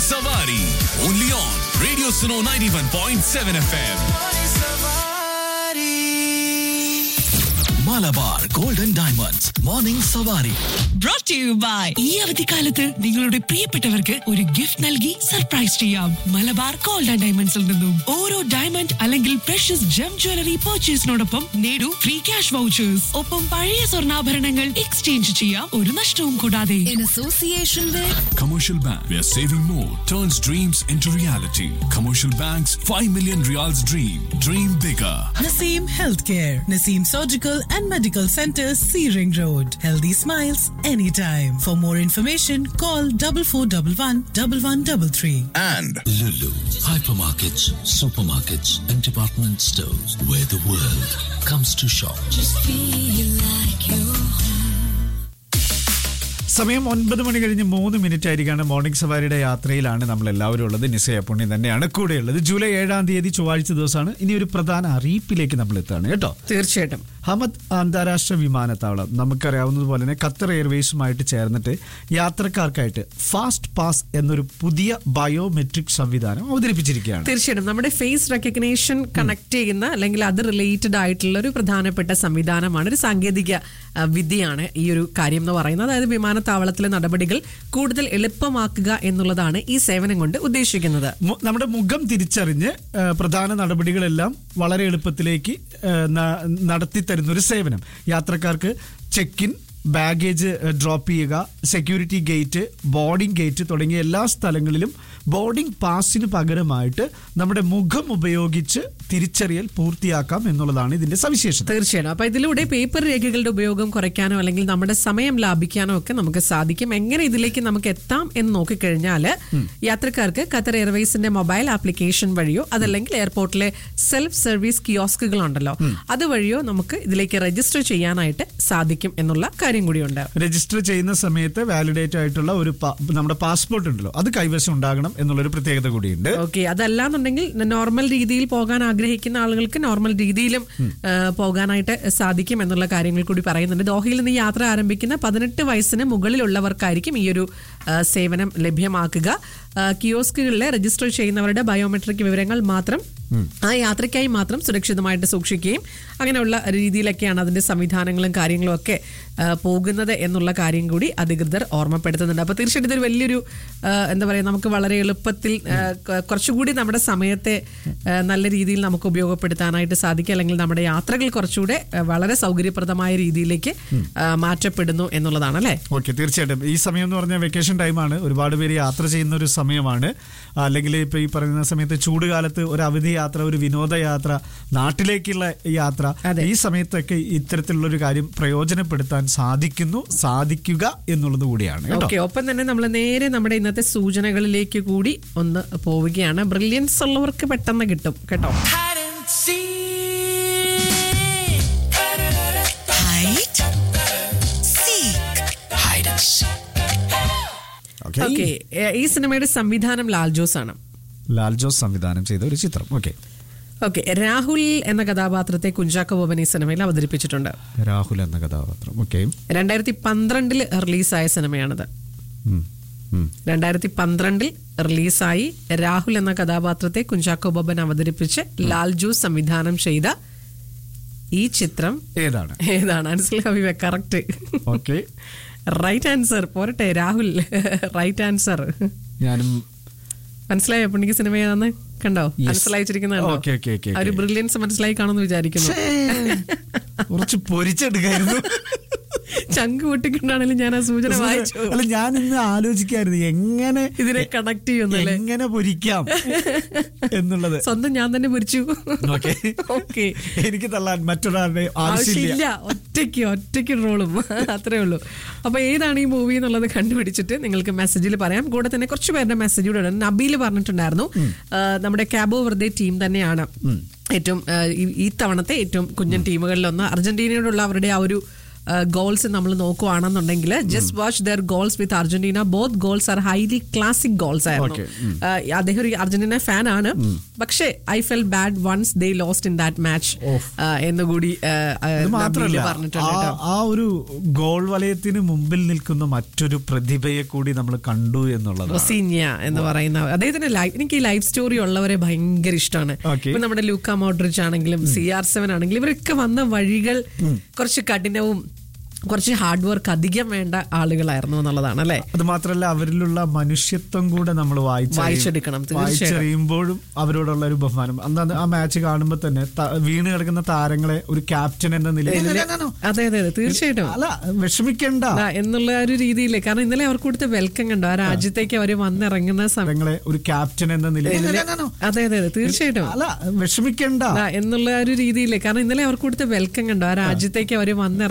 Savari. Only on Radio Suno 91.7 FM. Malabar Golden Diamonds. Morning Savari. brought to you by ഈ അവധിക്കാലത്ത് നിങ്ങളുടെ പ്രിയപ്പെട്ടവർക്ക് ഒരു ഗിഫ്റ്റ് നൽകി സർപ്രൈസ് ചെയ്യാം മലബാർ ഗോൾഡ് ആൻഡ് ഡയമണ്ട്സിൽ നിന്നും ഓരോ ഡയമണ്ട് അല്ലെങ്കിൽ പ്രഷ്യസ് ജം ജ്വല്ലറി പർച്ചേസിനോടൊപ്പം നേടൂ ഫ്രീ ക്യാഷ് വൗച്ചേഴ്സ് ഒപ്പം പഴയ സ്വർണ്ണാഭരണങ്ങൾ എക്സ്ചേഞ്ച് ചെയ്യാം ഒരു നഷ്ടവും കൂടാതെ in association with Commercial Bank, where saving more turns dreams into reality. Commercial Bank's 5 million reals dream. Dream bigger. Naseem Healthcare, Naseem Surgical and Medical Center, Searing Road. Healthy smiles anytime. For more information, call double four double one double one double three. And Lulu, hypermarkets, supermarkets, and department stores where the world comes to shop. സമയം ഒൻപത് മണി കഴിഞ്ഞ് മൂന്ന് minute ആയിരിക്കാണ് morning സവാരിയുടെ യാത്രയിലാണ് നമ്മൾ എല്ലാവരും ഉള്ളത് നിസയ പുണ്യം തന്നെയാണ് കൂടെയുള്ളത് ജൂലൈ ഏഴാം തീയതി ചൊവ്വാഴ്ച ദിവസമാണ് ഇനി ഒരു പ്രധാന അറിയിപ്പിലേക്ക് നമ്മൾ എത്തുകയാണ് കേട്ടോ തീർച്ചയായിട്ടും ഹമദ് അന്താരാഷ്ട്ര വിമാനത്താവളം നമുക്കറിയാവുന്നതുപോലെ തന്നെ ഖത്തർ എയർവേസുമായിട്ട് ചേർന്നിട്ട് യാത്രക്കാർക്കായിട്ട് ഫാസ്റ്റ് പാസ് എന്നൊരു പുതിയ ബയോമെട്രിക് സംവിധാനം അവതരിപ്പിച്ചിരിക്കുകയാണ് തീർച്ചയായിട്ടും നമ്മുടെ ഫേസ് റെക്കഗ്നേഷൻ കണക്ട് ചെയ്യുന്ന അല്ലെങ്കിൽ അത് റിലേറ്റഡ് ആയിട്ടുള്ള ഒരു പ്രധാനപ്പെട്ട സംവിധാനമാണ് ഒരു സാങ്കേതിക ആ, വിദ്യയാണ് ഈ ഒരു കാര്യം എന്ന് പറയുന്നത് അതായത് വിമാനത്താവളത്തിലെ നടപടികൾ കൂടുതൽ എളുപ്പമാക്കുക എന്നുള്ളതാണ് ഈ സേവനം കൊണ്ട് ഉദ്ദേശിക്കുന്നത് മു- നമ്മുടെ മുഖം തിരിച്ചറിഞ്ഞ് ആ, പ്രധാന നടപടികളെല്ലാം വളരെ എളുപ്പത്തിലേക്ക് ആ, ന- നടത്തി തരുന്ന ഒരു സേവനം യാത്രക്കാർക്ക് ചെക്ക് ഇൻ ബാഗേജ് ഡ്രോപ്പ് ചെയ്യുക സെക്യൂരിറ്റി ഗേറ്റ് ബോർഡിംഗ് ഗേറ്റ് തുടങ്ങിയ എല്ലാ സ്ഥലങ്ങളിലും ബോർഡിംഗ് പാസിന് പകരമായിട്ട് നമ്മുടെ മുഖം ഉപയോഗിച്ച് തിരിച്ചറിയൽ പൂർത്തിയാക്കാം എന്നുള്ളതാണ് ഇതിന്റെ സവിശേഷത തീർച്ചയായും അപ്പൊ ഇതിലൂടെ പേപ്പർ രേഖകളുടെ ഉപയോഗം കുറയ്ക്കാനോ അല്ലെങ്കിൽ നമ്മുടെ സമയം ലാഭിക്കാനോ ഒക്കെ നമുക്ക് സാധിക്കും എങ്ങനെ ഇതിലേക്ക് നമുക്ക് എത്താം എന്ന് നോക്കിക്കഴിഞ്ഞാൽ യാത്രക്കാർക്ക് ഖത്തർ എയർവേസിന്റെ മൊബൈൽ ആപ്ലിക്കേഷൻ വഴിയോ അതല്ലെങ്കിൽ എയർപോർട്ടിലെ സെൽഫ് സർവീസ് കിയോസ്കുകൾ ഉണ്ടല്ലോ അതുവഴിയോ നമുക്ക് ഇതിലേക്ക് രജിസ്റ്റർ ചെയ്യാനായിട്ട് സാധിക്കും എന്നുള്ള കാര്യം കൂടിയുണ്ട് രജിസ്റ്റർ ചെയ്യുന്ന സമയത്ത് വാലിഡേറ്റ് ആയിട്ടുള്ള ഒരു പാ- നമ്മുടെ പാസ്പോർട്ട് ഉണ്ടല്ലോ അത് കൈവശം ഉണ്ടാകണം എന്നുള്ളൊരു പ്രത്യേകത കൂടിയുണ്ട് ഓക്കെ അതല്ലാന്നുണ്ടെങ്കിൽ നോർമൽ രീതിയിൽ പോകാൻ ആഗ്രഹിക്കുന്ന ആളുകൾക്ക് നോർമൽ രീതിയിലും ആ, പോകാനായിട്ട് സാധിക്കും എന്നുള്ള കാര്യങ്ങൾ കൂടി പറയുന്നുണ്ട് ദോഹയിൽ നിന്ന് യാത്ര ആരംഭിക്കുന്ന പതിനെട്ട് വയസ്സിന് മുകളിലുള്ളവർക്കായിരിക്കും ഈ ഒരു ആ, സേവനം ലഭ്യമാക്കുക ആ, കിയോസ്കുകളിലെ രജിസ്റ്റർ ചെയ്യുന്നവരുടെ ബയോമെട്രിക് വിവരങ്ങൾ മാത്രം ആ യാത്രയ്ക്കായി മാത്രം സുരക്ഷിതമായിട്ട് സൂക്ഷിക്കുകയും അങ്ങനെയുള്ള രീതിയിലൊക്കെയാണ് അതിന്റെ സംവിധാനങ്ങളും കാര്യങ്ങളും ഒക്കെ ആ, പോകുന്നത് എന്നുള്ള കാര്യം കൂടി അധികൃതർ ഓർമ്മപ്പെടുത്തുന്നുണ്ട് അപ്പൊ തീർച്ചയായിട്ടും ഇതൊരു വലിയൊരു ആ, എന്താ പറയുക നമുക്ക് വളരെ എളുപ്പത്തിൽ ആ, ക- കുറച്ചുകൂടി നമ്മുടെ സമയത്തെ ആ, നല്ല രീതിയിൽ നമുക്ക് ഉപയോഗപ്പെടുത്താനായിട്ട് സാധിക്കും അല്ലെങ്കിൽ നമ്മുടെ യാത്രകൾ കുറച്ചുകൂടെ ആ, വളരെ സൗകര്യപ്രദമായ രീതിയിലേക്ക് ആ, മാറ്റപ്പെടുന്നു എന്നുള്ളതാണ് അല്ലേ ഓക്കെ തീർച്ചയായിട്ടും ഈ സമയം എന്ന് പറഞ്ഞാൽ വെക്കേഷൻ ടൈമാണ് ഒരുപാട് പേര് യാത്ര ചെയ്യുന്ന ഒരു സമയമാണ് അല്ലെങ്കിൽ ഇപ്പൊ ഈ പറയുന്ന സമയത്ത് ചൂട് കാലത്ത് ഒരു അവധി യാത്ര ഒരു വിനോദയാത്ര നാട്ടിലേക്കുള്ള യാത്ര അതെ. ഈ സമയത്തൊക്കെ ഇത്തരത്തിലുള്ള ഒരു കാര്യം പ്രയോജനപ്പെടുത്താൻ സാധിക്കുന്നു സാധിക്കുക എന്നുള്ളത് കൂടിയാണ് കേട്ടോ ഓക്കെ ഒപ്പം തന്നെ നമ്മൾ നേരെ നമ്മുടെ ഇന്നത്തെ സൂചനകളിലേക്ക് കൂടി ഒന്ന് പോവുകയാണ് ബ്രില്യൻസ് ഉള്ളവർക്ക് പെട്ടെന്ന് കിട്ടും കേട്ടോ Hide, seek. Hide and seek. Okay okay ഈ സിനിമയുടെ സംവിധാനം ലാൽ ജോസ് ആണ് ലാൽ ജോസ് സംവിധാനം ചെയ്ത ഒരു ചിത്രം ഓക്കെ ഓക്കെ രാഹുൽ എന്ന കഥാപാത്രത്തെ കുഞ്ചാക്കോ ബോബൻ ഈ സിനിമയിൽ അവതരിപ്പിച്ചിട്ടുണ്ട് രാഹുൽ എന്ന കഥാപാത്രം ഓക്കെ രണ്ടായിരത്തി പന്ത്രണ്ടിൽ റിലീസായ സിനിമയാണിത് രണ്ടായിരത്തി പന്ത്രണ്ടിൽ റിലീസായി രാഹുൽ എന്ന കഥാപാത്രത്തെ കുഞ്ചാക്കോ ബോബൻ അവതരിപ്പിച്ച് ലാൽ ജോസ് സംവിധാനം ചെയ്ത ഈ ചിത്രം ഏതാണ് ഏതാണ് മനസ്സിലായി ഹബീബ കറക്റ്റ് ഓക്കെ റൈറ്റ് ആൻസർ പോരട്ടെ രാഹുൽ റൈറ്റ് ആൻസർ ഞാനും മനസ്സിലായോ പുണ്ണിക്ക് സിനിമ ഏതാന്ന് കണ്ടോ Yes. മനസ്സിലായിച്ചിരിക്കുന്നുണ്ടോ Okay, okay, okay, ആ ഒരു okay. ബ്രില്യൻസ് മനസ്സിലായി കാണുമെന്ന് വിചാരിക്കുന്നു കുറച്ച് പൊരിച്ചെടുക്കായിരുന്നു ചങ്ക് പൊട്ടിക്കൊണ്ടാണെങ്കിലും ഞാൻ ആ സൂചന വായിച്ചു അല്ല ഞാൻ ഇന്ന് ആലോചിക്കായിരുന്നു എങ്ങനെ ഇതിനെ കണക്ട് ചെയ്യുന്നല്ലേ എങ്ങനെ പൊരിക്കാം എന്നുള്ളത് സ്വന്തം ഞാൻ തന്നെ പൊരിച്ചു ഓക്കെ ഓക്കെ എനിക്ക് തള്ളാൻ മറ്റൊരാളുടെ ആവശ്യമില്ല ആവശ്യമില്ല ഒറ്റയ്ക്ക് ഒറ്റയ്ക്ക് റോളും അത്രേ ഉള്ളൂ അപ്പൊ ഏതാണ് ഈ മൂവി എന്നുള്ളത് കണ്ടുപിടിച്ചിട്ട് നിങ്ങൾക്ക് മെസ്സേജിൽ പറയാം കൂടെ തന്നെ കുറച്ച് പേരുടെ മെസ്സേജ് കൂടെ ഉണ്ട് നബീൽ പറഞ്ഞിട്ടുണ്ടായിരുന്നു ആ, നമ്മുടെ കാബോ വെറുതെ ടീം തന്നെയാണ് ഏറ്റവും ആ, ഈ- ഈ തവണത്തെ ഏറ്റവും കുഞ്ഞൻ ടീമുകളിലൊന്ന് അർജന്റീനയോടുള്ള അവരുടെ ആ ഒരു ഗോൾസ് നമ്മൾ നോക്കുവാണെന്നുണ്ടെങ്കിൽ just watch their goals with Argentina both goals are highly classic goals ആയിരുന്നു Okay. ആ, അദ്ദേഹം ഒരു അർജന്റീന ഫാൻ ആണ് പക്ഷേ I fell bad once they lost in that match എന്നുകൂടി ആ, ആ, അത് നബീല് മാത്രല്ല പറഞ്ഞിട്ടുണ്ട് ആ- കേട്ടോ. ആ ഒരു ഗോൾ വലയത്തിന് മുമ്പിൽ നിൽക്കുന്ന മറ്റൊരു പ്രതിഭയെ കൂടി നമ്മൾ കണ്ടു എന്നുള്ളതാണ് റൊസീന്യ എന്ന് പറയുന്ന അദ്ദേഹത്തിന്റെ ലൈഫ് എനിക്ക് ഈ ലൈഫ് സ്റ്റോറി ഉള്ളവരെ ഭയങ്കര ഇഷ്ടമാണ് Okay. ഇപ്പൊ നമ്മുടെ ലൂക്ക മോഡ്രിച്ച് ആണെങ്കിലും സി ആർ സെവൻ ആണെങ്കിലും ഇവരൊക്കെ വന്ന വഴികൾ കുറച്ച് കഠിനവും കുറച്ച് ഹാർഡ് വർക്ക് അധികം വേണ്ട ആളുകളായിരുന്നു എന്നുള്ളതാണ് അല്ലെ അത് മാത്രല്ല അവരിലുള്ള മനുഷ്യത്വം കൂടെ നമ്മൾ വായിച്ചെടുക്കണം, തീർച്ചയായും. വായിച്ചറിയുമ്പോഴും അവരോടുള്ള ഒരു ബഹുമാനം അന്ന് ആ മാച്ച് കാണുമ്പോൾ തന്നെ ത- വീണ് കിടക്കുന്ന താരങ്ങളെ ഒരു ക്യാപ്റ്റൻ എന്ന നിലയിൽ അതെ അതെ അതെ തീർച്ചയായിട്ടും അല്ല വിഷമിക്കണ്ട ആ, എന്നുള്ള ഒരു രീതിയിൽ കാരണം ഇന്നലെ അവർക്ക് കൊടുത്ത വെൽക്കം കണ്ടോ ആ രാജ്യത്തേക്ക് അവർ വന്നിറങ്ങുന്ന സമയം താരങ്ങളെ ഒരു ക്യാപ്റ്റൻ എന്ന നിലയിൽ അതെ അതെ അതെ തീർച്ചയായിട്ടും അല്ല വിഷമിക്കണ്ട ആ, എന്നുള്ള ഒരു രീതിയിൽ കാരണം ഇന്നലെ അവർക്ക് കൊടുത്ത വെൽക്കം കണ്ടോ ആ രാജ്യത്തേക്ക് അവർ വന്നിറങ്ങുന്ന